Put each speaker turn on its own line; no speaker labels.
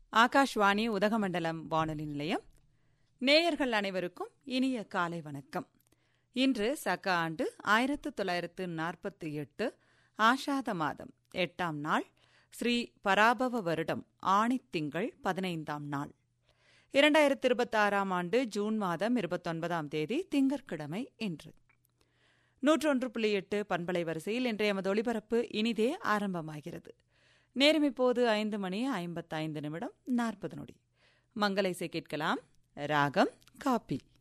ஆகாஷ்வாணி உதகமண்டலம் வானொலி நிலையம் நேயர்கள் அனைவருக்கும் இனிய காலை வணக்கம் இன்று சக ஆண்டு ஆயிரத்து தொள்ளாயிரத்து நாற்பத்தி எட்டு ஆஷாத மாதம் எட்டாம் நாள் ஸ்ரீ பராபவ வருடம் ஆணித் திங்கள் பதினைந்தாம் நாள் இரண்டாயிரத்து இருபத்தாறாம் ஆண்டு ஜூன் மாதம் இருபத்தொன்பதாம் தேதி திங்கட்கிழமை இன்று நூற்றொன்று புள்ளி எட்டு பண்பலை வரிசையில் இன்றைய எமது ஒளிபரப்பு இனிதே ஆரம்பமாகிறது நேரம் இப்போது ஐந்து மணி ஐம்பத்தைந்து நிமிடம் நாற்பது நொடி மங்கள இசை கேட்கலாம் ராகம் காப்பி